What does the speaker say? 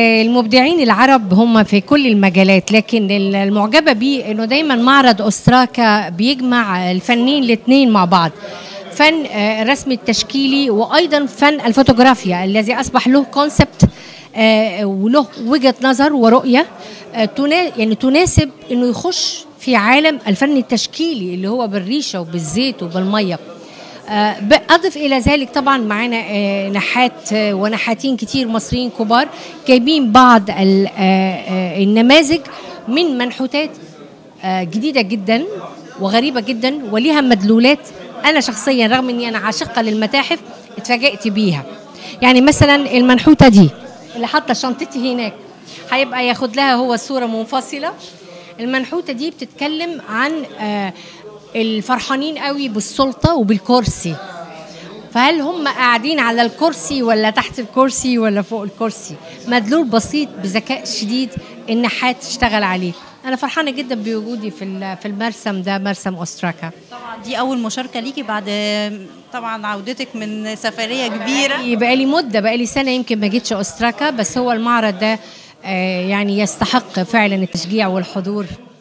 المبدعين العرب هم في كل المجالات لكن المعجبه بيه انه دايما معرض اوستراكا بيجمع الفنين الاثنين مع بعض فن آه، الرسم التشكيلي وايضا فن الفوتوغرافيا الذي اصبح له كونسبت وله وجهه نظر ورؤيه آه، تنا- يعني تناسب انه يخش في عالم الفن التشكيلي اللي هو بالريشه وبالزيت وبالميه آه، أضف إلى ذلك طبعا معانا آه، نحات آه، ونحاتين كتير مصريين كبار جايبين بعض ال- آه، آه، النماذج من منحوتات آه، جديدة جدا وغريبة جدا وليها مدلولات أنا شخصيا رغم أني أنا عاشقة للمتاحف اتفاجأت بيها يعني مثلا المنحوتة دي اللي حاطة شنطتي هناك هيبقى ياخد لها هو صورة منفصلة المنحوتة دي بتتكلم عن آه، الفرحانين قوي بالسلطة وبالكرسي فهل هم قاعدين على الكرسي ولا تحت الكرسي ولا فوق الكرسي مدلول بسيط بذكاء شديد النحات اشتغل عليه انا فرحانه جدا بوجودي في ال- في المرسم ده مرسم اوستراكا طبعا دي اول مشاركه ليكي بعد طبعا عودتك من سفريه كبيره بقى لي مده بقى لي سنه يمكن ما جيتش اوستراكا بس هو المعرض ده آه، يعني يستحق فعلا التشجيع والحضور